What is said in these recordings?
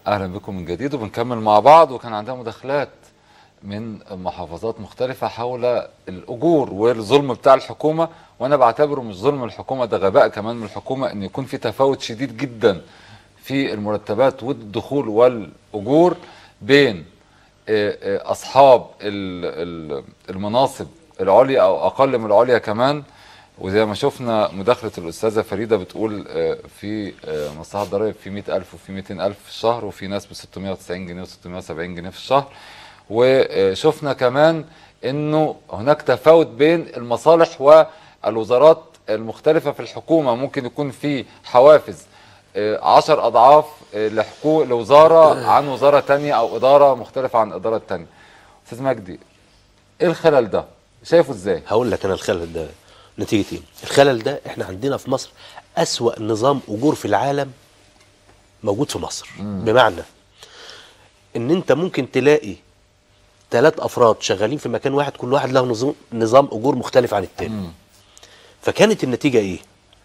اهلا بكم من جديد وبنكمل مع بعض وكان عندنا مداخلات من محافظات مختلفة حول الأجور والظلم بتاع الحكومة وأنا بعتبره مش ظلم الحكومة ده غباء كمان من الحكومة إن يكون في تفاوت شديد جدا في المرتبات والدخول والأجور بين آه، آه، أصحاب ال- ال- المناصب العليا أو أقل من العليا كمان وزي ما شفنا مداخلة الأستاذة فريدة بتقول آه، في آه، مصلحة ضرائب في 100000 وفي 200000 في الشهر وفي ناس ب 690 جنيه و670 جنيه في الشهر وشفنا كمان انه هناك تفاوت بين المصالح والوزارات المختلفة في الحكومة ممكن يكون في حوافز آه، عشر أضعاف آه، لحقوق لوزارة عن وزارة تانية أو إدارة مختلفة عن إدارة تانية أستاذ مجدي إيه الخلل ده؟ شايفه إزاي؟ هقول لك انا الخلل ده نتيجه ايه الخلل ده احنا عندنا في مصر اسوا نظام اجور في العالم موجود في مصر بمعنى ان انت ممكن تلاقي ثلاث افراد شغالين في مكان واحد كل واحد له نظام نظام اجور مختلف عن التاني فكانت النتيجه ايه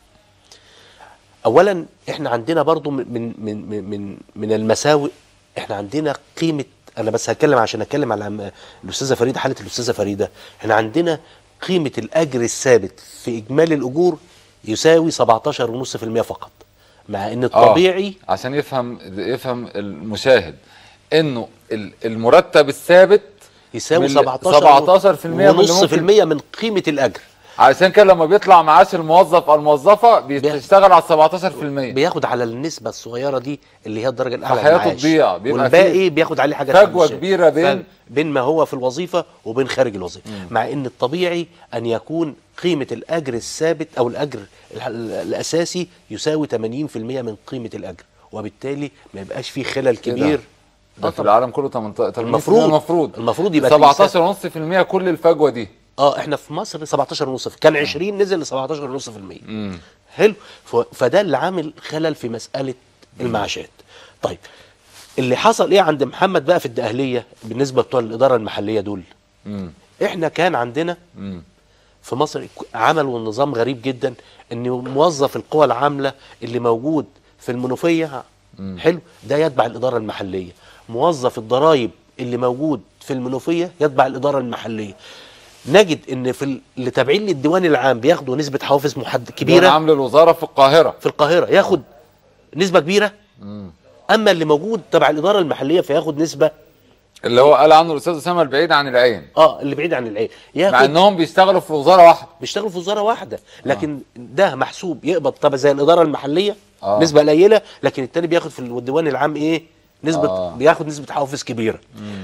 اولا احنا عندنا برضو من من من من, من المساوئ احنا عندنا قيمه انا بس هتكلم عشان اتكلم على م- الاستاذه فريده حاله الاستاذه فريده احنا عندنا قيمه الاجر الثابت في اجمالي الاجور يساوي 17.5% فقط مع ان الطبيعي آه. عشان يفهم يفهم المشاهد انه ال- المرتب الثابت يساوي من 17 17% من اللي ونص في ممكن- المية من قيمه الاجر علشان كده لما بيطلع معاش الموظف او الموظفه بيشتغل على 17% بياخد على النسبه الصغيره دي اللي هي الدرجه الاعلى فحياته المعاش. تضيع، بيبقى والباقي فيه بياخد عليه حاجات فجوة هامشية. كبيرة بين- ف- بين ما هو في الوظيفه وبين خارج الوظيفه مع ان الطبيعي ان يكون قيمه الاجر الثابت او الاجر ال- ال- الاساسي يساوي 80% من قيمه الاجر وبالتالي ما يبقاش فيه خلل كبير ده آه في طبعاً. العالم كله 18 المفروض. المفروض المفروض يبقى 17.5% كل الفجوه دي اه احنا في مصر 17 ونص كان 20 نزل ل 17 ونص في المية حلو ف- فده اللي عامل خلل في مسألة المعاشات طيب اللي حصل ايه عند محمد بقى في الدقهلية بالنسبة بتوع الإدارة المحلية دول مم. احنا كان عندنا مم. في مصر عملوا نظام غريب جدا ان موظف القوى العامله اللي موجود في المنوفيه حلو ده يتبع الاداره المحليه موظف الضرائب اللي موجود في المنوفيه يتبع الاداره المحليه نجد ان في ال- اللي تابعين للديوان العام بياخدوا نسبه حوافز محد كبيره كبيره عامل الوزاره في القاهره في القاهره ياخد نسبه كبيره اما اللي موجود تبع الاداره المحليه فياخد نسبه اللي هو قال عنه الاستاذ اسامه البعيد عن العين اه اللي بعيد عن العين مع ياخد انهم بيشتغلوا في وزاره واحده بيشتغلوا في وزاره واحده لكن ده محسوب يقبض طبعا زي الاداره المحليه آه. آه. نسبه قليله لكن التاني بياخد في الديوان العام ايه نسبه آه. آه. بياخد نسبه حوافز كبيره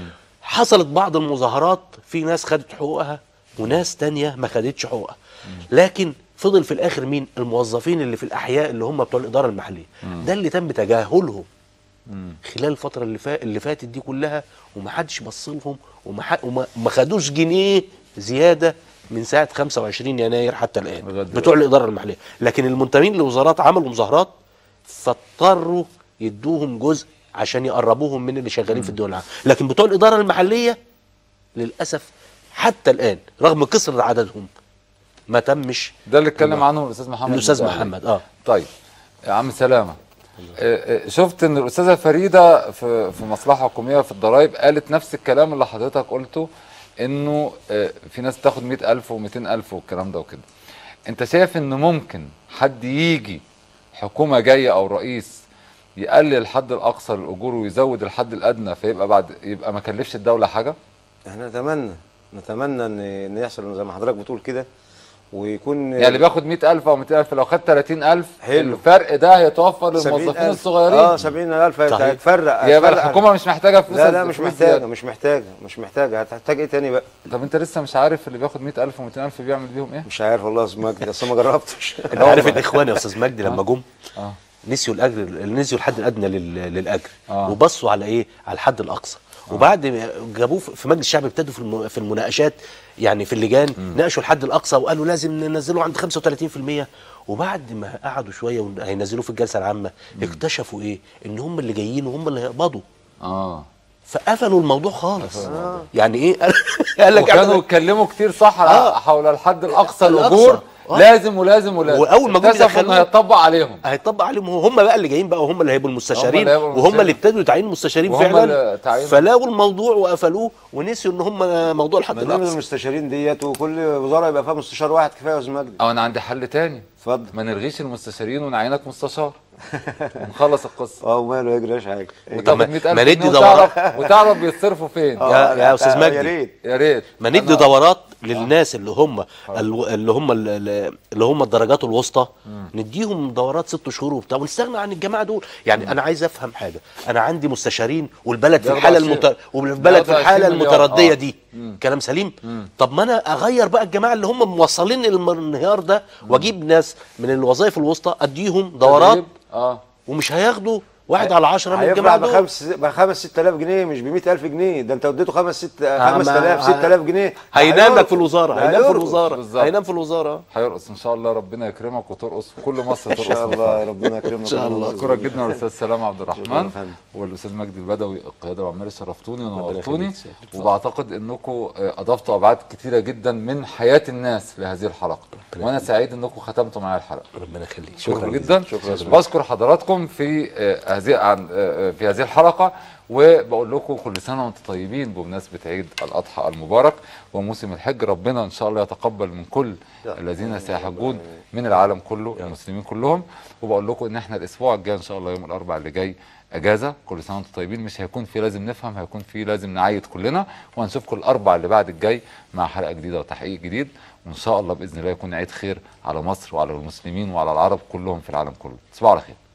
حصلت بعض المظاهرات في ناس خدت حقوقها وناس تانية ما خدتش حقوقها لكن فضل في الاخر مين الموظفين اللي في الاحياء اللي هم بتوع الاداره المحليه ده اللي تم تجاهلهم خلال الفتره اللي فا... اللي فاتت دي كلها ومحدش بص لهم وما ح... وما ما خدوش جنيه زياده من ساعه 25 يناير حتى الان لغاية دلوقتي. بتوع الاداره المحليه لكن المنتمين لوزارات عملوا مظاهرات فاضطروا يدوهم جزء عشان يقربوهم من اللي شغالين في الدول العام لكن بتوع الاداره المحليه للاسف حتى الان رغم كثره عددهم ما تمش ده اللي اتكلم عنه الاستاذ محمد الاستاذ الدقهلي. محمد اه طيب يا عم سلامه آه، آه، شفت ان الاستاذه فريده في في مصلحه حكوميه في الضرايب قالت نفس الكلام اللي حضرتك قلته انه آه، في ناس تاخد 100000 و200000 والكلام ده وكده انت شايف ان ممكن حد يجي حكومه جايه او رئيس يقلل الحد الاقصى للاجور ويزود الحد الادنى فيبقى بعد يبقى ما كلفش الدوله حاجه احنا نتمنى نتمنى ان ان يحصل زي ما حضرتك بتقول كده ويكون يعني اللي بياخد 100000 او 200000 لو خد 30000 حلو. الفرق ده هيتوفر 70,000 للموظفين الصغيرين اه 70000 صحيح. هيتفرق يبقى هيتفرق. الحكومه مش محتاجه فلوس لا لا مش فلوس محتاجه زيادة. مش محتاجه مش محتاجه هتحتاج ايه تاني بقى طب انت لسه مش عارف اللي بياخد 100000 و200000 بيعمل بيهم ايه؟ مش عارف والله يا استاذ مجدي اصل ما جربتش انت عارف الاخوان يا استاذ مجدي لما جم اه نسيوا الاجر نسيوا الحد الادنى لل- للاجر آه. وبصوا على ايه على الحد الاقصى وبعد ما جابوه في في مجلس الشعب ابتدوا في الم- في المناقشات يعني في اللجان ناقشوا الحد الاقصى وقالوا لازم ننزله عند 35% وبعد ما قعدوا شويه وهينزلوه في الجلسه العامه اكتشفوا ايه ان هم اللي جايين وهم اللي هيقبضوا اه فقفلوا الموضوع خالص يعني ايه قال لك وكانوا احنا اتكلموا كتير صح على آه. حول الحد الاقصى الأقصى. الاجور آه. لازم ولازم ولازم وأول ما جم اكتشفوا يدخلوه- انه هيطبق عليهم هيطبق عليهم هم بقى اللي جايين بقى وهم اللي هيبقوا المستشارين اللي هيبقوا وهم المستشارين. اللي ابتدوا تعيين مستشارين وهم فعلا اللي تعينوا. فلاقوا الموضوع وقفلوه ونسيوا ان هم موضوع الحد برنامج الاقصى المستشارين ديت وكل وزاره يبقى فيها مستشار واحد كفايه يا استاذ مجدي او انا عندي حل تاني اتفضل ما نلغيش المستشارين ونعينك مستشار ونخلص القصه اه وماله يجريش حاجه وتاخد ما- 100000 ما ندي جنيه دورات. وتعرف وتعرف بيتصرفوا فين آه، يا- يا أستاذ يا مجدي. ريت يا ريت ما ندي أنا- دورات للناس اللي هم ال- اللي هم ال- اللي هم الدرجات الوسطى نديهم دورات ست شهور وبتاع ونستغنى عن الجماعه دول يعني انا عايز افهم حاجه انا عندي مستشارين والبلد في بياخدوا الحاله عشرين- المت... والبلد في بياخدوا الحاله 20 مليار. المترديه آه. دي كلام سليم طب ما انا اغير بقى الجماعه اللي هم موصلين الانهيار ده واجيب ناس من الوظائف الوسطى اديهم دورات تدريب. اه ومش هياخدوا واحد على عشرة من هيفرح الجماعه دول بخمس بخمس 6000 جنيه مش ب 100000 جنيه ده انت اديته خمس ست آه، 5000 ما- 6000 جنيه هينام هيرقص. لك في الوزاره ده هينام في هيرقص. الوزاره بالظبط. هينام في الوزاره هيرقص ان شاء الله ربنا يكرمك وترقص في كل مصر ان ترقص شاء الله ربنا يكرمنا ان شاء الله. اشكرك جدا الاستاذ سلام عبد شكراً الرحمن يا فندم. والاستاذ مجدي البدوي القياده العماليه شرفتوني ونورتوني يخليك. اتفضل. وبعتقد انكم اضفتوا ابعاد كتيره جدا من حياه الناس لهذه الحلقه وانا سعيد انكم ختمتوا معايا الحلقه ربنا يخليك شكرا جدا بشكر حضراتكم في آه، هذه عن- آه، في هذه الحلقه وبقول لكم كل سنه وانتم طيبين بمناسبه عيد الاضحى المبارك وموسم الحج ربنا ان شاء الله يتقبل من كل الذين سيحجون من العالم كله المسلمين كلهم وبقول لكم ان احنا الاسبوع الجاي ان شاء الله يوم الاربعاء اللي جاي اجازه كل سنه وانتم طيبين مش هيكون في لازم نفهم هيكون في لازم نعيد كلنا وهنشوفكم الاربعاء اللي بعد الجاي مع حلقه جديده وتحقيق جديد وان شاء الله باذن الله يكون عيد خير على مصر وعلى المسلمين وعلى العرب كلهم في العالم كله تصبحوا على خير